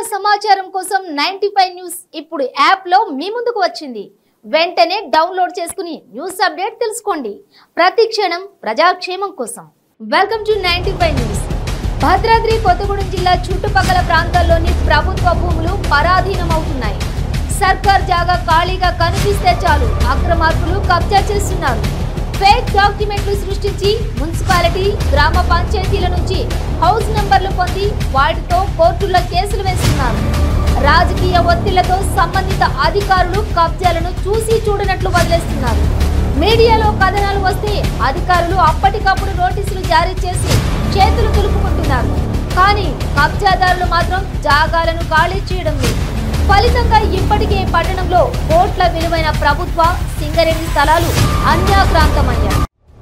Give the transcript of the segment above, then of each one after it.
సమాచారం కోసం ninety five news ఇప్పుడు యాప్ లో మీ ముందుకు వచ్చింది వెంటనే డౌన్లోడ్ చేసుకుని న్యూస్ అప్డేట్ తెలుసుకోండి ప్రతి క్షణం ప్రజాక్షేమం కోసం welcome to ninety five news Bhadradri Kothagudem జిల్లా చుట్టుపక్కల ప్రాంతాల్లోని ప్రభుత్వ భూములు పరాధీనమవుతున్నాయి సర్కార్ జాగా ఖాళీగా కనిపిస్తే చాలు అక్రమార్కులు కబ్జా చేస్తున్నారు ఫేక్ డాక్యుమెంట్లు సృష్టించి మున్సిపాలిటీ గ్రామ పంచాయతీల నుంచి హౌస్ నంబర్లు పొంది వాటితో కోర్టుల్లో కేసులు వేస్తున్నారు రాజకీయ ఒత్తిళ్లతో సంబంధిత అధికారులు కబ్జాలను చూసి చూడనట్లు వదిలేస్తున్నారు మీడియాలో కథనాలు వస్తే అధికారులు అప్పటికప్పుడు నోటీసులు జారీ చేసి చేతులు దులుపుకుంటున్నారు కానీ కబ్జాదారులు మాత్రం జాగాలను ఖాళీ చేయడం లేదు ఫలితంగా ఇప్పటికే పట్టణంలో కోట్ల విలువైన ప్రభుత్వ సింగరేణి స్థలాలు అన్యాక్రాంతమయ్యాయి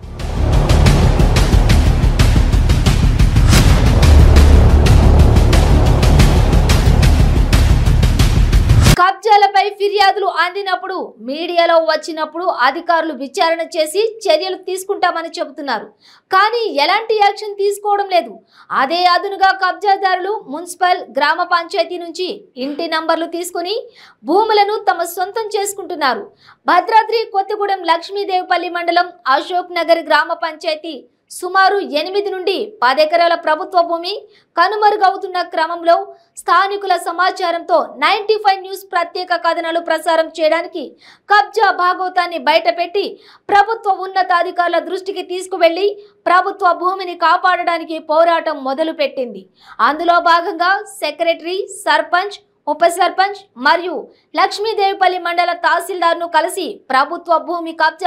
కబ్జాలపై ఫిర్యాదులు అందినప్పుడు మీడియాలో వచ్చినప్పుడు అధికారులు విచారణ చేసి చర్యలు తీసుకుంటామని చెబుతున్నారు కానీ ఎలాంటి యాక్షన్ తీసుకోవడం లేదు అదే అదునుగా కబ్జాదారులు మున్సిపల్ గ్రామ పంచాయతీ నుంచి ఇంటి నంబర్లు తీసుకుని భూములను తమ సొంతం చేసుకుంటున్నారు భద్రాద్రి కొత్తగూడెం లక్ష్మీదేవిపల్లి మండలం అశోక్ నగర్ గ్రామ పంచాయతీ సుమారు ఎనిమిది నుండి పదెకరాల ప్రభుత్వ భూమి కనుమరుగవుతున్న క్రమంలో స్థానికుల సమాచారంతో నైన్టీ ఫైవ్ న్యూస్ ప్రత్యేక కథనాలు ప్రసారం చేయడానికి కబ్జా భాగవతాన్ని బయటపెట్టి ప్రభుత్వ ఉన్నతాధికారుల దృష్టికి తీసుకువెళ్లి ప్రభుత్వ భూమిని కాపాడడానికి పోరాటం మొదలుపెట్టింది అందులో భాగంగా సెక్రటరీ సర్పంచ్ ఉప సర్పంచ్ మరియు లక్ష్మీదేవిపల్లి మండల తహసీల్దార్ను కలిసి ప్రభుత్వ భూమి కబ్జా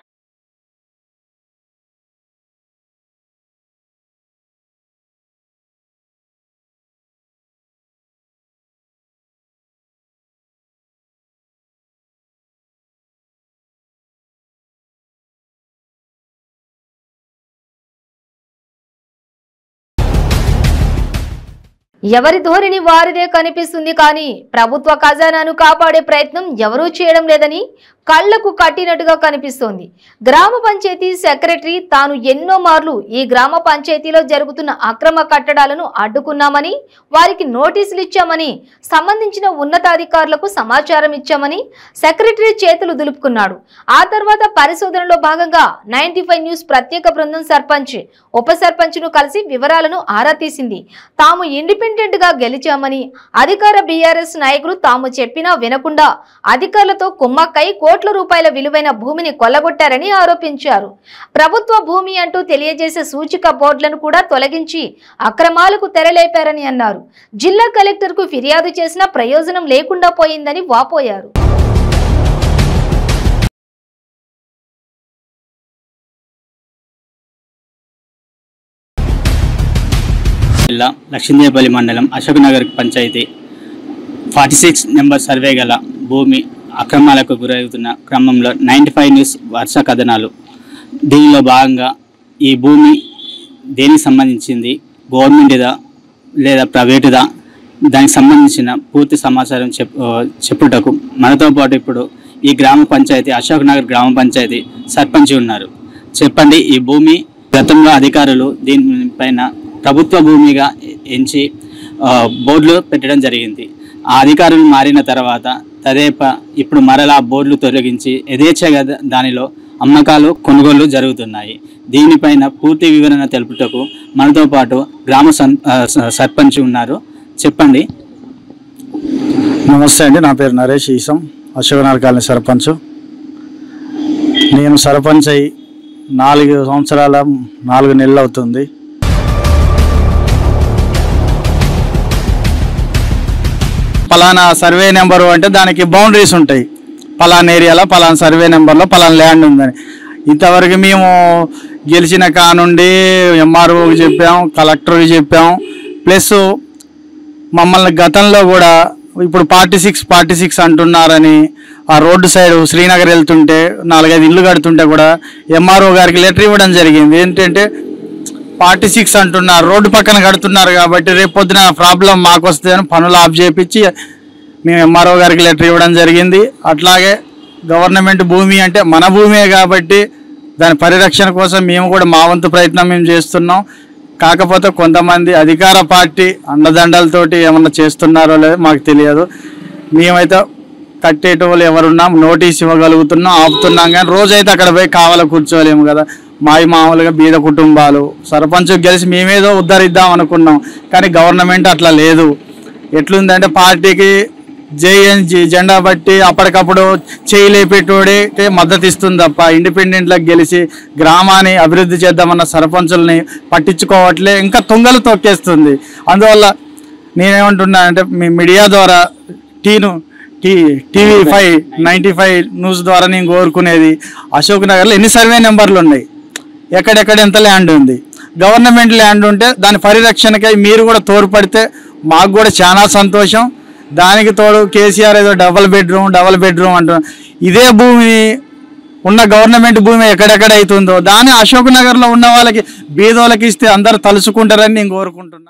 ఎవరి ధోరణి వారిదే కనిపిస్తుంది కానీ ప్రభుత్వ ఖజానాను కాపాడే ప్రయత్నం ఎవరూ చేయడం లేదని కళ్లకు కట్టినట్టుగా కనిపిస్తోంది గ్రామ పంచాయతీ సెక్రటరీ తాను ఎన్నో మార్లు ఈ గ్రామ పంచాయతీలో జరుగుతున్న అక్రమ కట్టడాలను అడ్డుకున్నామని వారికి నోటీసులు ఇచ్చామని సంబంధించిన ఉన్నతాధికారులకు సమాచారం ఇచ్చామని సెక్రటరీ చేతులు దులుపుకున్నాడు ఆ తర్వాత పరిశోధనలో భాగంగా నైన్టీ ఫైవ్ న్యూస్ ప్రత్యేక బృందం సర్పంచ్ ఉప సర్పంచ్ను కలిసి వివరాలను ఆరా తీసింది తాము ఇండిపెండెంట్ గా గెలిచామని అధికార బీఆర్ఎస్ నాయకులు తాము చెప్పినా వినకుండా అధికారులతో కుమ్మక్కై కోట్ల రూపాయల విలువైన భూమిని కొల్లగొట్టారని ఆరోపించారు ప్రభుత్వ భూమి అంటూ తెలియజేసే సూచిక బోర్డులను కూడా తొలగించి అక్రమాలకు తెరలేపారని అన్నారు జిల్లా కలెక్టర్కు ఫిర్యాదు చేసినా ప్రయోజనం లేకుండా పోయిందని వాపోయారు జిల్లా లక్ష్మీదేవపల్లి మండలం Ashok Nagar panchayat forty six number survey గల భూమి అక్రమాలకు గురవుతున్న క్రమంలో నైంటీ ఫైవ్ న్యూస్ వర్ష కథనాలు దీనిలో భాగంగా ఈ భూమి దేనికి సంబంధించింది గవర్నమెంట్దా లేదా ప్రైవేటుదా దానికి సంబంధించిన పూర్తి సమాచారం చెప్ ఆ, చెప్పుటకు మనతో పాటు ఇప్పుడు ఈ గ్రామ పంచాయతీ అశోక్ నగర్ గ్రామ పంచాయతీ సర్పంచ్ ఉన్నారు చెప్పండి ఈ భూమి గతంలో అధికారులు దీనిపైన ప్రభుత్వ భూమిగా ఎంచి ఆ, బోర్డులు పెట్టడం జరిగింది ఆ అధికారులు మారిన తర్వాత తదేప ఇప్పుడు మరలా బోర్డులు తొలగించి యథేచ్ఛగా ద- దానిలో అమ్మకాలు కొనుగోళ్లు జరుగుతున్నాయి దీనిపైన పూర్తి వివరణ తెలుపుటకు మనతో పాటు గ్రామ సన్- ఆ, స- సర్పంచ్ ఉన్నారు చెప్పండి నమస్తే అండి నా పేరు నరేష్ ఈసం అశోకనగర్ కాలనీ సర్పంచ్ నేను సర్పంచ్ అయి నాలుగు సంవత్సరాల నాలుగు నెలలు అవుతుంది పలానా సర్వే నెంబరు అంటే దానికి బౌండరీస్ ఉంటాయి పలానా ఏరియాలో పలానా సర్వే నెంబర్లో పలానా ల్యాండ్ ఉందని ఇంతవరకు మేము గెలిచిన కానుండి ఎంఆర్ఓకి చెప్పాం కలెక్టర్కి చెప్పాం ప్లస్ మమ్మల్ని గతంలో కూడా ఇప్పుడు ఫార్టీ సిక్స్ ఫార్టీ సిక్స్ అంటున్నారని ఆ రోడ్డు సైడ్ శ్రీనగర్ వెళ్తుంటే నాలుగైదు ఇల్లు కడుతుంటే కూడా ఎంఆర్ఓ గారికి లెటర్ ఇవ్వడం జరిగింది ఏంటంటే ఫార్టీ సిక్స్ అంటున్నారు రోడ్డు పక్కన కడుతున్నారు కాబట్టి రేపు పొద్దున ప్రాబ్లం మాకు వస్తుందని పనులు ఆఫ్ చేపించి మేము ఎంఆర్ఓ గారికి లెటర్ ఇవ్వడం జరిగింది అట్లాగే గవర్నమెంట్ భూమి అంటే మన భూమే కాబట్టి దాని పరిరక్షణ కోసం మేము కూడా మా వంతు ప్రయత్నం మేము చేస్తున్నాం కాకపోతే కొంతమంది అధికార పార్టీ అండదండలతోటి ఏమన్నా చేస్తున్నారో లేదో మాకు తెలియదు మేమైతే కట్టేటోళ్ళు ఎవరున్నాం నోటీస్ ఇవ్వగలుగుతున్నాం ఆపుతున్నాం కానీ రోజైతే అక్కడ పోయి కావాల కూర్చోలేము కదా మావి మామూలుగా బీద కుటుంబాలు సర్పంచ్ గెలిచి మేమేదో ఉద్ధరిద్దాం అనుకున్నాం కానీ గవర్నమెంట్ అట్లా లేదు ఎట్లుందంటే పార్టీకి జేఎన్జి జెండా బట్టి అప్పటికప్పుడు చేయి లేపేటోడే మద్దతు ఇస్తుంది తప్ప ఇండిపెండెంట్లకు గెలిచి గ్రామాన్ని అభివృద్ధి చేద్దామన్న సర్పంచుల్ని పట్టించుకోవట్లే ఇంకా తుంగలు తొక్కేస్తుంది అందువల్ల నేనేమంటున్నా అంటే మీ మీడియా ద్వారా టీను T TV five ninety five news ద్వారా నేను కోరుకునేది అశోక్ నగర్లో ఎన్ని సర్వే నెంబర్లు ఉన్నాయి ఎక్కడెక్కడ ఎంత ల్యాండ్ ఉంది గవర్నమెంట్ ల్యాండ్ ఉంటే దాని పరిరక్షణకై మీరు కూడా తోడ్పడితే మాకు కూడా చాలా సంతోషం దానికి తోడు కేసీఆర్ ఏదో డబల్ బెడ్రూమ్ డబల్ బెడ్రూమ్ అంటున్నారు ఇదే భూమిని ఉన్న గవర్నమెంట్ భూమి ఎక్కడెక్కడ అవుతుందో దాన్ని అశోక్ నగర్లో ఉన్న వాళ్ళకి బీదోళ్ళకి ఇస్తే అందరు తలుచుకుంటారని నేను కోరుకుంటున్నా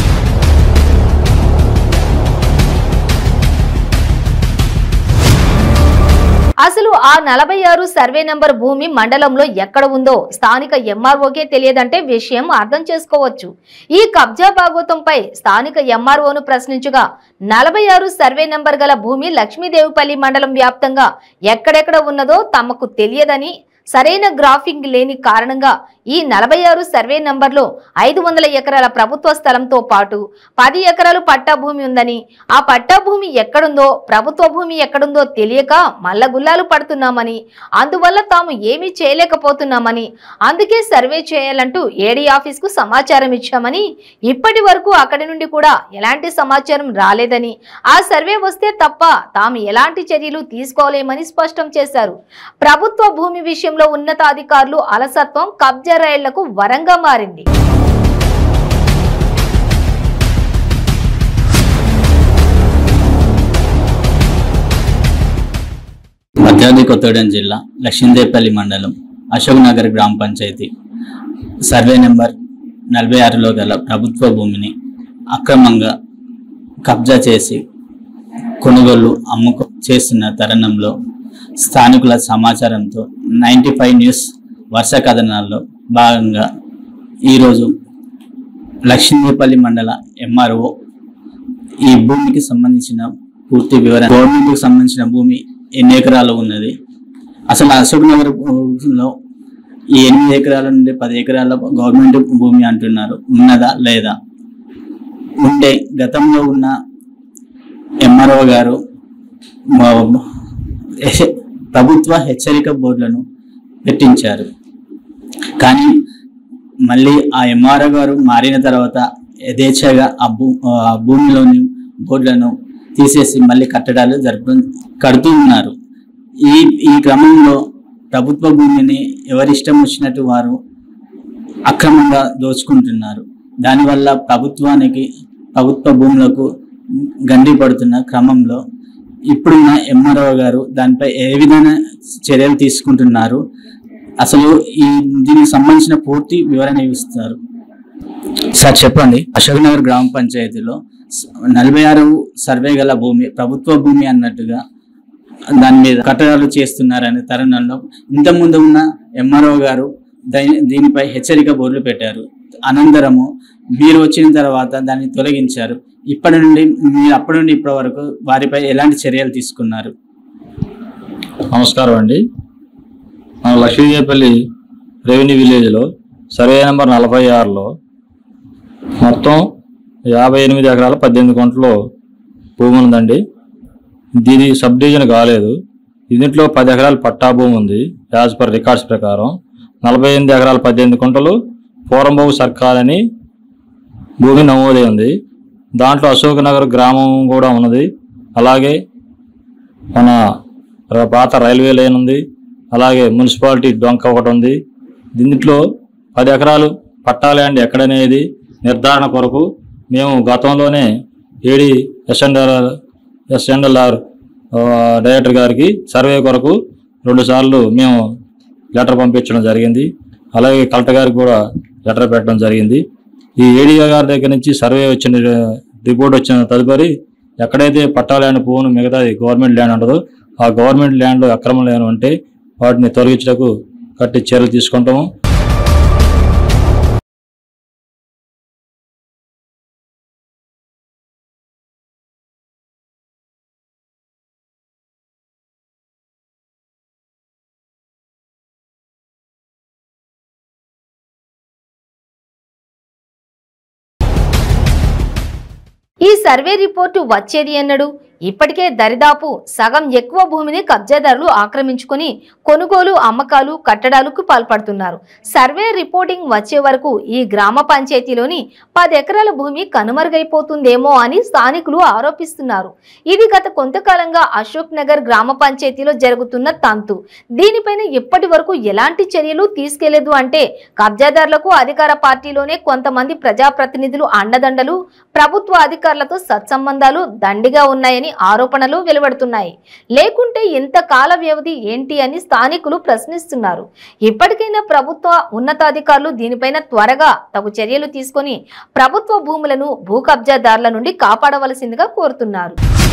అసలు ఆ నలభై ఆరు సర్వే నంబర్ భూమి మండలంలో ఎక్కడ ఉందో స్థానిక ఎంఆర్ఓకే తెలియదంటే విషయం అర్థం చేసుకోవచ్చు ఈ కబ్జా భాగోతంపై స్థానిక ఎంఆర్ఓను ప్రశ్నించగా నలభై ఆరు సర్వే నంబర్ గల భూమి లక్ష్మీదేవిపల్లి మండలం వ్యాప్తంగా ఎక్కడెక్కడ ఉన్నదో తమకు తెలియదని సరైన గ్రాఫింగ్ లేని కారణంగా ఈ నలభై ఆరు సర్వే నంబర్లో ఐదు వందల ఎకరాల ప్రభుత్వ స్థలంతో పాటు పది ఎకరాలు పట్టా భూమి ఉందని ఆ పట్టా భూమి ఎక్కడుందో ప్రభుత్వ భూమి ఎక్కడుందో తెలియక మల్లగుల్లాలు పడుతున్నామని అందువల్ల తాము ఏమీ చేయలేకపోతున్నామని అందుకే సర్వే చేయాలంటూ ఏడీ ఆఫీస్కు సమాచారం ఇచ్చామని ఇప్పటి వరకు అక్కడి నుండి కూడా ఎలాంటి సమాచారం రాలేదని ఆ సర్వే వస్తే తప్ప తాము ఎలాంటి చర్యలు తీసుకోలేమని స్పష్టం చేశారు ప్రభుత్వ భూమి విషయంలో ఉన్నతాధికారులు అలసత్వం కబ్జా రైళ్లకు వరంగా మారింది భద్రాద్రి కొత్తగూడెం జిల్లా లక్ష్మీదేపల్లి మండలం అశోక్ నగర్ గ్రామ పంచాయతీ సర్వే నెంబర్ నలభై ఆరులో గల ప్రభుత్వ భూమిని అక్రమంగా కబ్జా చేసి కొనుగోలు అమ్ముకో చేస్తున్న తరుణంలో స్థానికుల సమాచారంతో నైంటీ ఫైవ్ న్యూస్ వర్ష కథనాల్లో భాగంగా ఈరోజు లక్ష్మీదేపల్లి మండల ఎంఆర్ఓ ఈ భూమికి సంబంధించిన పూర్తి వివరణ గవర్నమెంట్కి సంబంధించిన భూమి ఎన్ని ఎకరాలు ఉన్నది అసలు అశోక్ నగర్ లో ఈ ఎనిమిది ఎకరాల నుండి పది ఎకరాల గవర్నమెంట్ భూమి అంటున్నారు ఉన్నదా లేదా ఉంటే గతంలో ఉన్న ఎంఆర్ఓ గారు మా- హెచ్చ- ప్రభుత్వ హెచ్చరిక బోర్డులను పెట్టించారు కానీ మళ్ళీ ఆ ఎంఆర్ఓ గారు మారిన తర్వాత యథేచ్ఛగా ఆ భూ ఆ భూమిలోని బోర్డులను తీసేసి మళ్ళీ కట్టడాలు జరుపు కడుతూ ఉన్నారు ఈ ఈ క్రమంలో ప్రభుత్వ భూమిని ఎవరిష్టం వచ్చినట్టు వారు అక్రమంగా దోచుకుంటున్నారు దానివల్ల ప్రభుత్వానికి ప్రభుత్వ భూములకు గండి పడుతున్న క్రమంలో ఇప్పుడున్న ఎంఆర్ఓ గారు దానిపై ఏ విధమైన చర్యలు తీసుకుంటున్నారు అసలు ఈ దీనికి సంబంధించిన పూర్తి వివరణ ఇస్తారు సార్ చెప్పండి అశోక్ నగర్ గ్రామ పంచాయతీలో స- నలభై ఆరు సర్వే గల భూమి ప్రభుత్వ భూమి అన్నట్టుగా దాని మీద కట్టడాలు చేస్తున్నారనే తరుణంలో ఇంతకుముందు ఉన్న ఎంఆర్ఓ గారు దై- దీనిపై హెచ్చరిక బోర్డులు పెట్టారు అనంతరము మీరు వచ్చిన తర్వాత దాన్ని తొలగించారు ఇప్పటి నుండి మీరు అప్పటి నుండి ఇప్పటి వరకు వారిపై ఎలాంటి చర్యలు తీసుకున్నారు నమస్కారం అండి మన లక్ష్మీదేపల్లి రెవెన్యూ విలేజ్లో సర్వే నెంబర్ నలభై ఆరులో మొత్తం యాభై ఎనిమిది ఎకరాల పద్దెనిమిది గుంటలు భూమి ఉందండి దీని సబ్ డివిజన్ కాలేదు దీంట్లో పది ఎకరాల పట్టా భూమి ఉంది యాజ్ పర్ రికార్డ్స్ ప్రకారం నలభై ఎనిమిది ఎకరాల పద్దెనిమిది గుంటలు పూరంబాబు సర్కార్ అని భూమి నమోదై ఉంది దాంట్లో అశోక్ నగర్ గ్రామం కూడా ఉన్నది అలాగే మన ర- పాత రైల్వే లైన్ ఉంది అలాగే మున్సిపాలిటీ డొంక ఒకటి ఉంది దీంట్లో పది ఎకరాలు పట్టా ల్యాండ్ ఎక్కడనేది నిర్ధారణ కొరకు మేము గతంలోనే ఏడి ఎస్ఎన్ఆర్ ఎస్ఎన్ఎల్ఆర్ డైరెక్టర్ గారికి సర్వే కొరకు రెండు సార్లు మేము లెటర్ పంపించడం జరిగింది అలాగే కలెక్టర్ గారికి కూడా లెటర్ పెట్టడం జరిగింది ఈ ఏడీఓ గారి దగ్గర నుంచి సర్వే వచ్చిన రిపోర్ట్ వచ్చిన తదుపరి ఎక్కడైతే పట్టా ల్యాండ్ భూములు మిగతా గవర్నమెంట్ ల్యాండ్ ఉండదో ఆ గవర్నమెంట్ ల్యాండ్లో అక్రమ ల్యాండ్ ఉంటే వాటిని తొలగించడానికి కట్టి చర్యలు తీసుకుంటాము ఈ సర్వే రిపోర్టు వచ్చేది ఎన్నడు ఇప్పటికే దరిదాపు సగం ఎక్కువ భూమిని కబ్జాదారులు ఆక్రమించుకొని కొనుగోలు అమ్మకాలు కట్టడాలకు పాల్పడుతున్నారు సర్వే రిపోర్టింగ్ వచ్చే వరకు ఈ గ్రామ పంచాయతీలోని పది ఎకరాల భూమి కనుమరుగైపోతుందేమో అని స్థానికులు ఆరోపిస్తున్నారు ఇది గత కొంతకాలంగా అశోక్ నగర్ గ్రామ పంచాయతీలో జరుగుతున్న తంతు దీనిపైన ఇప్పటి వరకు ఎలాంటి చర్యలు తీసుకెళ్లేదు అంటే కబ్జాదారులకు అధికార పార్టీలోనే కొంతమంది ప్రజాప్రతినిధులు అండదండలు ప్రభుత్వ అధికారులతో సత్సంబంధాలు దండిగా ఉన్నాయని ఆరోపణలు వెలువడుతున్నాయి లేకుంటే ఇంత కాల వ్యవధి ఏంటి అని స్థానికులు ప్రశ్నిస్తున్నారు ఇప్పటికైనా ప్రభుత్వ ఉన్నతాధికారులు దీనిపైన త్వరగా తగు చర్యలు తీసుకొని ప్రభుత్వ భూములను భూ కబ్జాదారుల నుండి కాపాడవలసిందిగా కోరుతున్నారు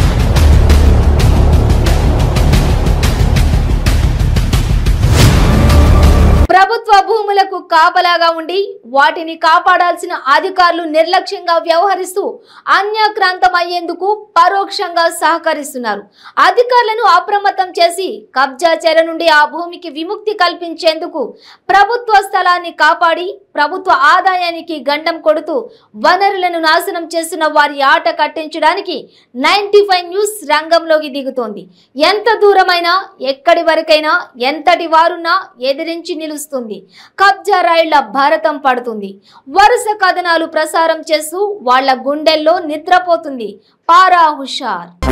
ప్రభుత్వ భూములకు కాపలాగా ఉండి వాటిని కాపాడాల్సిన అధికారులు నిర్లక్ష్యంగా వ్యవహరిస్తూ అన్యాక్రాంతం అయ్యేందుకు పరోక్షంగా సహకరిస్తున్నారు అధికారులను అప్రమత్తం చేసి కబ్జా చెర నుండి ఆ భూమికి విముక్తి కల్పించేందుకు ప్రభుత్వ స్థలాన్ని కాపాడి ప్రభుత్వ ఆదాయానికి గండం కొడుతూ వనరులను నాశనం చేస్తున్న వారి ఆట కట్టించడానికి నైన్టీ ఫైవ్ న్యూస్ రంగంలోకి దిగుతోంది ఎంత దూరమైనా ఎక్కడి వరకైనా ఎంతటి వారున్నా ఎదిరించి నిలుస్తుంది కబ్జా రాయిళ్ల భారతం పడుతుంది వరుస కథనాలు ప్రసారం చేస్తూ వాళ్ళ గుండెల్లో నిద్రపోతుంది పారా హుషార్